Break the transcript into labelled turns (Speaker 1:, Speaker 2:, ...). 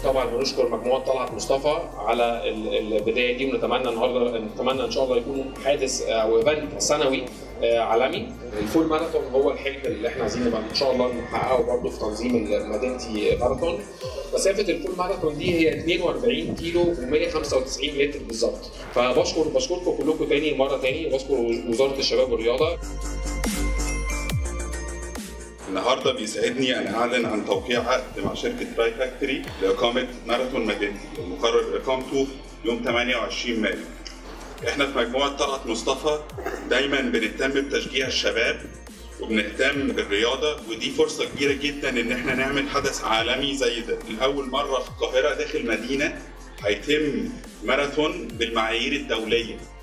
Speaker 1: طبعا بنشكر مجموعه طلعت مصطفى على ال- البدايه دي ونتمنى النهارده نتمنى ان شاء الله يكون حادث او ايفنت سنوي آه، عالمي الفول ماراثون هو الحلم اللي احنا عايزين نبقى ان شاء الله نحققه برضه في تنظيم مدينتي ماراثون مسافه الفول ماراثون دي هي 42 كيلو و195 متر بالظبط فبشكر بشكركم كلكم تاني مره تاني وبشكر وزاره الشباب والرياضه
Speaker 2: النهارده بيسعدني ان اعلن عن توقيع عقد مع شركه تراي فاكتوري لاقامه ماراثون مدينتي المقرر اقامته يوم 28 مايو. احنا في مجموعه طلعت مصطفى دايما بنهتم بتشجيع الشباب وبنهتم بالرياضه ودي فرصه كبيره جدا ان احنا نعمل حدث عالمي زي ده. لاول مره في القاهره داخل مدينه هيتم ماراثون بالمعايير الدوليه